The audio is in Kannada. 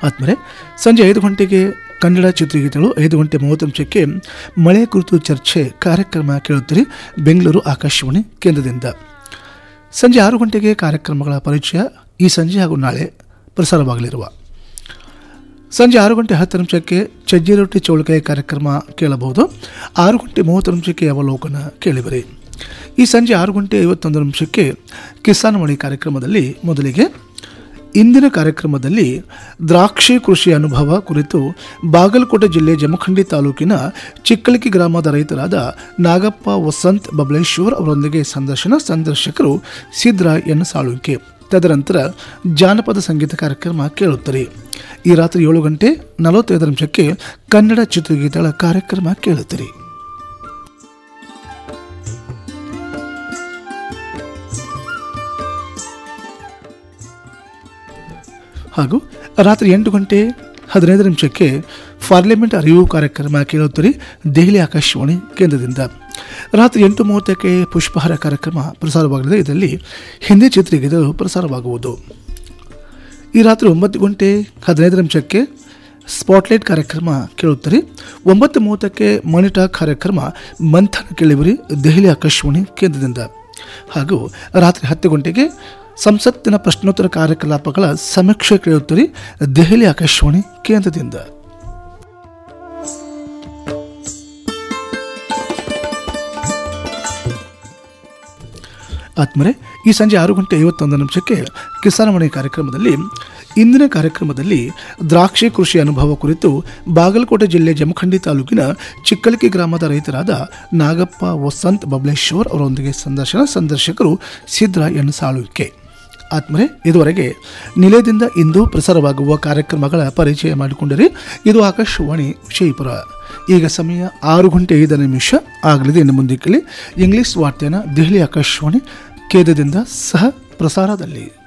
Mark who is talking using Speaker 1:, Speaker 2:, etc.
Speaker 1: ಆದ್ಮೇಲೆ ಸಂಜೆ ಐದು ಗಂಟೆಗೆ ಕನ್ನಡ ಚಿತ್ರಗೀತೆಗಳು ಐದು ಗಂಟೆ ಮೂವತ್ತು ನಿಮಿಷಕ್ಕೆ ಮಳೆ ಕುರಿತು ಚರ್ಚೆ ಕಾರ್ಯಕ್ರಮ ಕೇಳುತ್ತೀರಿ ಬೆಂಗಳೂರು ಆಕಾಶವಾಣಿ ಕೇಂದ್ರದಿಂದ ಸಂಜೆ ಆರು ಗಂಟೆಗೆ ಕಾರ್ಯಕ್ರಮಗಳ ಪರಿಚಯ ಈ ಸಂಜೆ ಹಾಗೂ ನಾಳೆ ಪ್ರಸಾರವಾಗಲಿರುವ ಸಂಜೆ ಆರು ಗಂಟೆ ಹತ್ತು ನಿಮಿಷಕ್ಕೆ ಚಜ್ಜಿ ರೊಟ್ಟಿ ಚೌಳಿಕಾಯಿ ಕಾರ್ಯಕ್ರಮ ಕೇಳಬಹುದು ಆರು ಗಂಟೆ ಮೂವತ್ತು ನಿಮಿಷಕ್ಕೆ ಅವಲೋಕನ ಕೇಳಿಬರಿ ಈ ಸಂಜೆ ಆರು ಗಂಟೆ ಐವತ್ತೊಂದು ನಿಮಿಷಕ್ಕೆ ಕಿಸಾನ್ ಮಣಿ ಕಾರ್ಯಕ್ರಮದಲ್ಲಿ ಮೊದಲಿಗೆ ಇಂದಿನ ಕಾರ್ಯಕ್ರಮದಲ್ಲಿ ದ್ರಾಕ್ಷಿ ಕೃಷಿ ಅನುಭವ ಕುರಿತು ಬಾಗಲಕೋಟೆ ಜಿಲ್ಲೆ ಜಮಖಂಡಿ ತಾಲೂಕಿನ ಚಿಕ್ಕಲಿಕಿ ಗ್ರಾಮದ ರೈತರಾದ ನಾಗಪ್ಪ ವಸಂತ್ ಬಬಲೇಶ್ವರ್ ಅವರೊಂದಿಗೆ ಸಂದರ್ಶನ ಸಂದರ್ಶಕರು ಸಿದ್ರಾಯ್ ಎನ್ ಸಾಳುಂಕೆ ತದನಂತರ ಜಾನಪದ ಸಂಗೀತ ಕಾರ್ಯಕ್ರಮ ಕೇಳುತ್ತಾರೆ ಈ ರಾತ್ರಿ ಏಳು ಗಂಟೆ ನಲವತ್ತೈದು ನಿಮಿಷಕ್ಕೆ ಕನ್ನಡ ಚಿತ್ರಗೀತೆಗಳ ಕಾರ್ಯಕ್ರಮ ಕೇಳುತ್ತೀರಿ ಹಾಗೂ ರಾತ್ರಿ ಎಂಟು ಗಂಟೆ ಹದಿನೈದು ನಿಮಿಷಕ್ಕೆ ಪಾರ್ಲಿಮೆಂಟ್ ಅರಿವು ಕಾರ್ಯಕ್ರಮ ಕೇಳುತ್ತೀರಿ ದೆಹಲಿ ಆಕಾಶವಾಣಿ ಕೇಂದ್ರದಿಂದ ರಾತ್ರಿ ಎಂಟು ಮೂವತ್ತಕ್ಕೆ ಪುಷ್ಪಹಾರ ಕಾರ್ಯಕ್ರಮ ಪ್ರಸಾರವಾಗಲಿದೆ ಇದರಲ್ಲಿ ಹಿಂದಿ ಚಿತ್ರಗೀತೆಗಳು ಪ್ರಸಾರವಾಗುವುದು ಈ ರಾತ್ರಿ ಒಂಬತ್ತು ಗಂಟೆ ಹದಿನೈದು ನಿಮಿಷಕ್ಕೆ ಸ್ಪಾಟ್ಲೈಟ್ ಕಾರ್ಯಕ್ರಮ ಕೇಳುತ್ತೀರಿ ಒಂಬತ್ತು ಮೂವತ್ತಕ್ಕೆ ಮನಿಟಾಕ್ ಕಾರ್ಯಕ್ರಮ ಮಂಥನ ಕೇಳಿಬರಿ ದೆಹಲಿ ಆಕಾಶವಾಣಿ ಕೇಂದ್ರದಿಂದ ಹಾಗೂ ರಾತ್ರಿ ಹತ್ತು ಗಂಟೆಗೆ ಸಂಸತ್ತಿನ ಪ್ರಶ್ನೋತ್ತರ ಕಾರ್ಯಕಲಾಪಗಳ ಸಮೀಕ್ಷೆ ಕೇಳುತ್ತೀರಿ ದೆಹಲಿ ಆಕಾಶವಾಣಿ ಕೇಂದ್ರದಿಂದ ಆತ್ಮರೆ ಈ ಸಂಜೆ ಆರು ಗಂಟೆ ಐವತ್ತೊಂದು ನಿಮಿಷಕ್ಕೆ ಕಿಸಾನಮಣಿ ಕಾರ್ಯಕ್ರಮದಲ್ಲಿ ಇಂದಿನ ಕಾರ್ಯಕ್ರಮದಲ್ಲಿ ದ್ರಾಕ್ಷಿ ಕೃಷಿ ಅನುಭವ ಕುರಿತು ಬಾಗಲಕೋಟೆ ಜಿಲ್ಲೆ ಜಮಖಂಡಿ ತಾಲೂಕಿನ ಚಿಕ್ಕಲಿಕಿ ಗ್ರಾಮದ ರೈತರಾದ ನಾಗಪ್ಪ ವಸಂತ್ ಬಬಲೇಶ್ವರ್ ಅವರೊಂದಿಗೆ ಸಂದರ್ಶನ ಸಂದರ್ಶಕರು ಸಿದ್ರಾ ಎನ್ ಸಾಳುಕೆ ಆತ್ಮರೆ ಇದುವರೆಗೆ ನಿಲಯದಿಂದ ಇಂದು ಪ್ರಸಾರವಾಗುವ ಕಾರ್ಯಕ್ರಮಗಳ ಪರಿಚಯ ಮಾಡಿಕೊಂಡರೆ ಇದು ಆಕಾಶವಾಣಿ ವಿಜಯಪುರ ಈಗ ಸಮಯ ಆರು ಗಂಟೆ ಐದು ನಿಮಿಷ ಆಗಲಿದೆ ಇನ್ನು ಮುಂದೆ ಕೇಳಿ ಇಂಗ್ಲಿಷ್ ವಾರ್ತೆಯನ್ನು ದೆಹಲಿ ಆಕಾಶವಾಣಿ ಕೇಂದ್ರದಿಂದ ಸಹ ಪ್ರಸಾರದಲ್ಲಿ